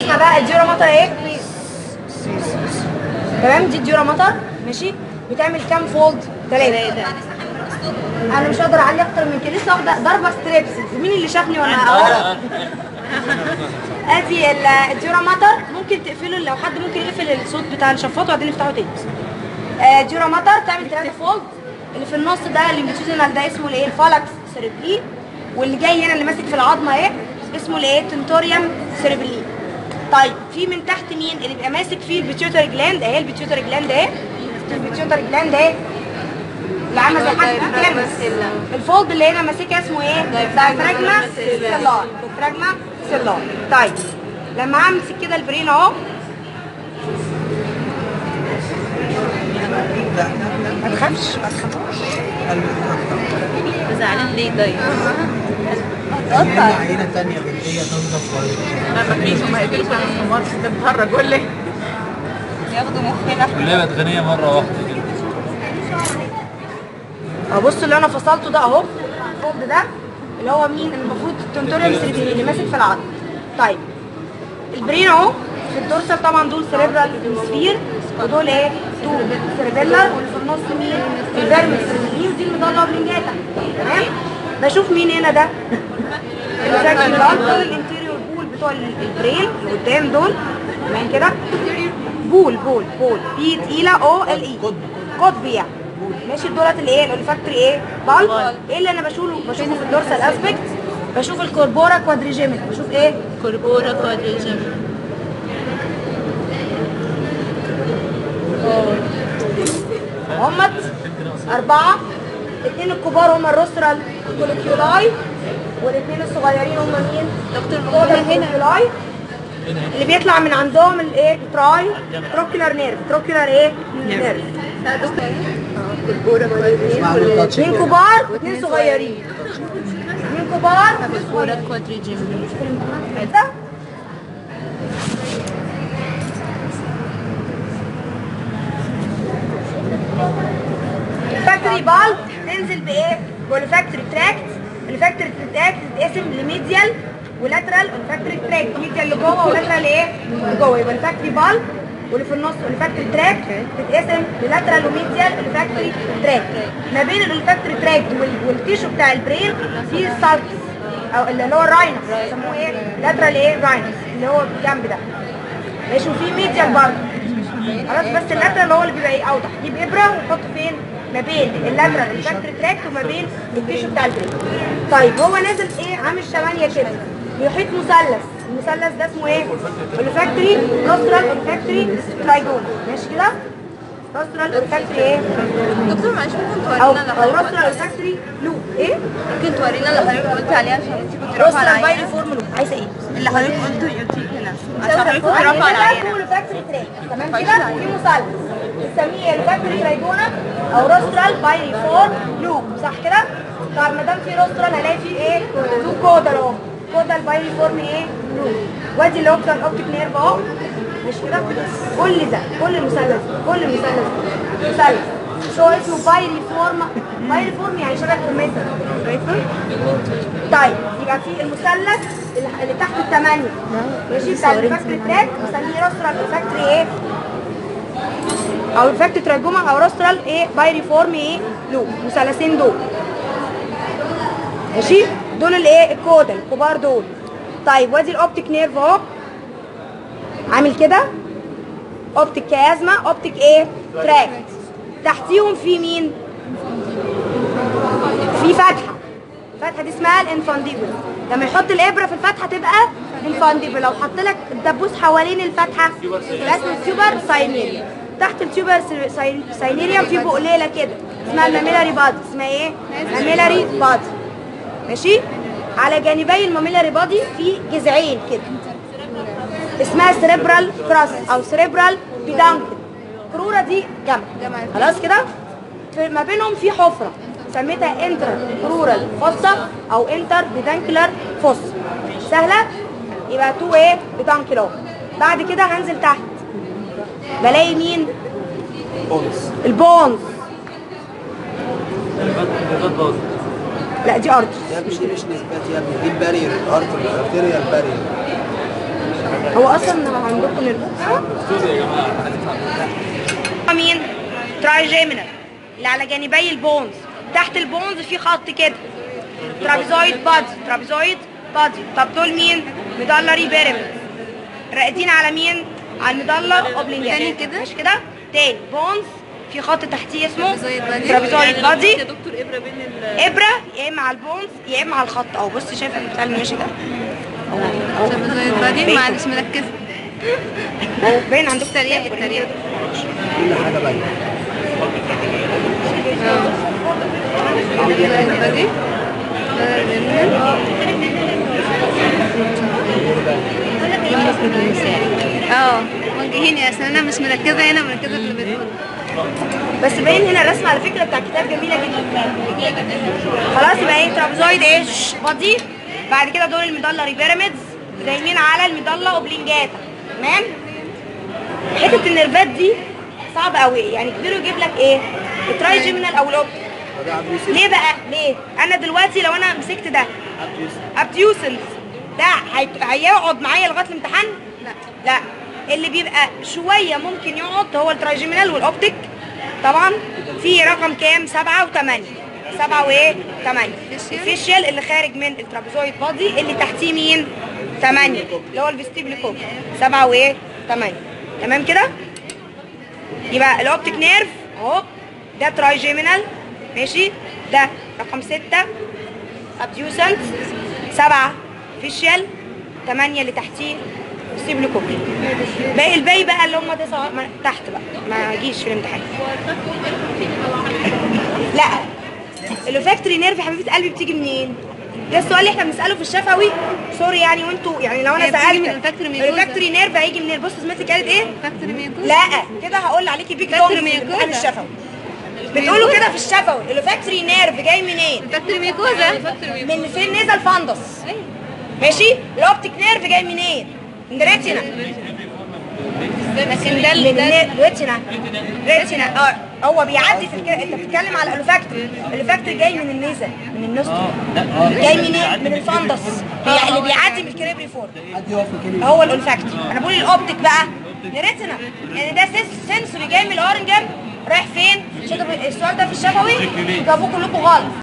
اسمها بقى الديورا مطر ايه تمام دي الديورا مطر ماشي بتعمل كام فولد ثلاثة انا مش هقدر اعلي اكتر من كده لسه واخده ضربه ستريبس مين اللي شافني وانا اهو ادي ال- الديورا مطر ممكن تقفله لو حد ممكن يقفل الصوت بتاع الشفاط وبعدين نفتحه تاني آه، ديورا مطر تعمل ثلاثة فولد اللي في النص ده الليمبيتيودينال ده اسمه الايه الفالكس سيربلي واللي جاي هنا اللي ماسك في العظمه اهي اسمه الايه تنتوريوم سيربلي طيب في من تحت مين اللي بيبقى ماسك فيه البيتيوتري جلاند اهي البيتيوتري جلاند اهي البيتيوتري جلاند اهي اللي عامله زي حد بتتكلم الفولد اللي هنا ماسكها اسمه ايه؟ دايفراجما سيلار دايفراجما سيلار طيب لما همسك كده البرين اهو ما تخافش ما تخافش زعلان ليه طيب؟ عينة عينة تانية بدية تنضف ولا ما فيش ما يقدرش على السمار بتتهرج ولا ايه؟ ياخدوا مخنا كلها بقت غنية مرة واحدة كده اهو بصوا اللي انا فصلته ده اهو الفولد ده اللي هو مين المفروض التنتوريوم سيربيلي اللي ماسك في العظم طيب البرين اهو في الدورسال طبعا دول سيريبرال سفير ودول ايه دول سيربيلر واللي في النص مين الفيرمس سيربيلي ودي المضله بلنجاتا تمام بشوف مين هنا ده الفاكشن بقى دول الانتيريور بول بتوع ال- البرين اللي قدام دول تمام كده بول بول بول بي تقيله او ال اي قطب يعني ماشي دولت اللي ايه الاولفاكتوري ايه بالب ايه اللي انا بشوفه بشوفه في الدورسال اسبكت بشوف الكوربورا كوادريجيمنت بشوف ايه كربورة كوادريجم همت أربعة الاثنين الكبار هم الروسترال كوليكيولاي والاثنين الصغيرين هم مين؟ دكتور الكوليكيولاي كوليكيولاي اللي بيطلع من عندهم الايه؟ تراي تروكيولار نيرف تروكيولار ايه؟ نيرف اسمع له تاتش اثنين كده. كبار واثنين صغيرين اثنين كبار واثنين صغيرين كربورة كوادريجم ده الفاكتوري بال تنزل بايه؟ والفاكتوري تراكت الفاكتوري تراكت تتقسم لميديال ولاترال والفاكتوري تراكت ميديال لجوه ولاترال ايه؟ لجوه يبقى الفاكتوري بال واللي في النص والفاكتوري تراك تتقسم للاترال وميديال الفاكتوري تراك ما بين الفاكتوري تراك وال- والتيشو بتاع البرين في سالكس او اللي هو الراينس بيسموه ايه؟ لاترال ايه؟ راينس اللي هو الجنب ده ماشي وفي ميديال برضه خلاص بس اللاترال هو اللي بيبقى ايه اوضح يجيب ابره ويحطه فين ما بين اللاترال الفاكتوري تراكت وما بين التيشو بتاع البرين طيب هو نازل ايه عامل شمانيه كده بيحيط مثلث المثلث ده اسمه ايه الفاكتوري روسترال الفاكتوري ترايجون ماشي كده روسترال الفاكتوري ايه دكتور معلش ممكن او تورينا اللي او حضرتك روسترال الفاكتوري لوب ايه ممكن تورينا اللي حضرتك قلت عليه عشان انت كنت رافعه روسترال بايري العينه فورم لوب عايزه ايه اللي حضرتك قلته قلتيه هنا عشان حضرتك كنت رافعه العينه طول فاكتوري تراك تمام كده في مثلث بنسميه الفاكتوري ترايجونا او روسترال بايري فورم لوب صح كده؟ طب ما دام في روسترال هلاقي فيه ايه؟ لوب كودال اهو كودال بايري فورم ايه؟ لوب وادي الاوبتال اوبتيك نيرف اهو مش كده؟ كل ده كل المثلث كل المثلث مثلث شو اسمه بايري فورم بايري فورم يعني شبه الكمثرى طيب يبقى في المثلث اللي اللي تحت الثمانية ماشي بتاع الفاكتوري تراك بنسميه روسترال فاكتوري ايه او الفاكتوري تراجوما او روسترال ايه بايري فورم ايه لوب مثلثين دول ماشي دول الايه الكودال الكبار دول طيب وادي الاوبتيك نيرف اهو عامل كده اوبتيك كازما اوبتيك ايه تراك تحتيهم في مين في فتحه الفتحه دي اسمها الانفانديبل لما يحط الابره في الفتحه تبقى انفانديبل لو حط لك الدبوس حوالين الفتحه يبقى اسمه تيوبر ساينيريا تحت التيوبر ساينيريا في بقليله كده اسمها الماميلاري بادي اسمها ايه ماميلاري بادي ماشي على جانبي الماميلاري بادي في جذعين كده اسمها سريبرال كراس او سريبرال بيدانكل الكروره دي جنب خلاص كده في- ما بينهم في حفره سميتها انتر كرورال فوسا او انتر بيدانكلر فوسا سهله يبقى تو ايه بيدانكلر بعد كده هنزل تحت بلاقي مين بونس البونز البيضات باظت لا دي ارض يا ابني دي مش نسبات يا ابني دي البارير الارض الارتيريال بارير هو اصلا عندكم نرفوز مين ترايجيمينال اللي على جانبي البونز تحت البونز في خط كده ترابيزويد بادي ترابيزويد بادي طب دول مين مدلري بيراميد راقدين على مين على المدلر اوبلينجات تاني كده؟ مش كده تاني بونز في خط تحتيه اسمه ترابيزويد بادي. ترابيزويد بادي يا دكتور ابره بين ال ابره يا اما على البونز يا اما على الخط اهو بص شايف البتاع اللي ماشي ده اهو ترابيزويد بادي معلش مركزه اهو باين عندكم التريق التريق كل حاجه باينه ترابيزويد بادي اه وجهيني اصل انا مش مركزه هنا مركزه في اللي بيدخل بس باين هنا الرسمه على فكره بتاع الكتاب جميله جدا خلاص يبقى ايه ترابيزويد ايه بادي بعد كده دول الميدالري بيراميدز دايمين على الميدالا اوبلينجاتا تمام حته النرفات دي صعبه قوي يعني كبير يجيب لك ايه الترايجيمينال او الاوبتيك وده عبد يوسف ليه بقى ليه انا دلوقتي لو انا مسكت ده عبد يوسف ابتيوسنس ده هي- هيقعد معايا لغايه الامتحان لا لا اللي بيبقى شويه ممكن يقعد هو الترايجيمينال والاوبتيك طبعا في رقم كام سبعة وثمانية سبعة وايه ثمانية Facial. الفيشيال اللي خارج من الترابيزويد بادي اللي تحتيه مين ثمانية اللي هو الفيستيبل كوب سبعة وايه ثمانية تمام كده يبقى الاوبتيك نيرف اهو ده ترايجيمينال ماشي ده رقم ستة ابديوسنت سبعة فيشيال ثمانية اللي تحتيه سيبلي كوبري باقي الباقي بقى اللي هم تسعة ما- تحت بقى ما جيش في الامتحان لا الفاكتوري نيرف يا حبيبه قلبي بتيجي منين؟ ده السؤال اللي احنا بنساله في الشفوي سوري يعني وانتوا يعني لو انا هي بتيجي من سالت الفاكتوري ميكوزا. الفاكتوري نيرف هيجي منين؟ بص سمعتي كانت ايه؟ فاكتوري ميكوزا لا كده هقول عليكي بيج فاكتوري دونز في ميكوزا. الامتحان الشفوي بتقولوا كده في الشفوي الفاكتوري نيرف جاي منين؟ فاكتوري ميكوزا من فين نزل فندس ماشي الاوبتيك نيرف جاي منين من ريتنا لكن ده من ده النير- ريتنا ريتنا اه هو بيعدي في الكلى انت بتتكلم على الالوفاكتور الالوفاكتور جاي من النيزل من النوستر جاي من إيه؟ من الفندس بي- اللي بيعدي من الكريبري فور حد يقف مكاني هو الالفاكتور انا بقول الاوبتيك بقى نريتنا يعني ده سنس- سنسوري جاي من الاورنجم رايح فين؟ شوفوا السؤال ده في الشفوي جابوه كلكم غلط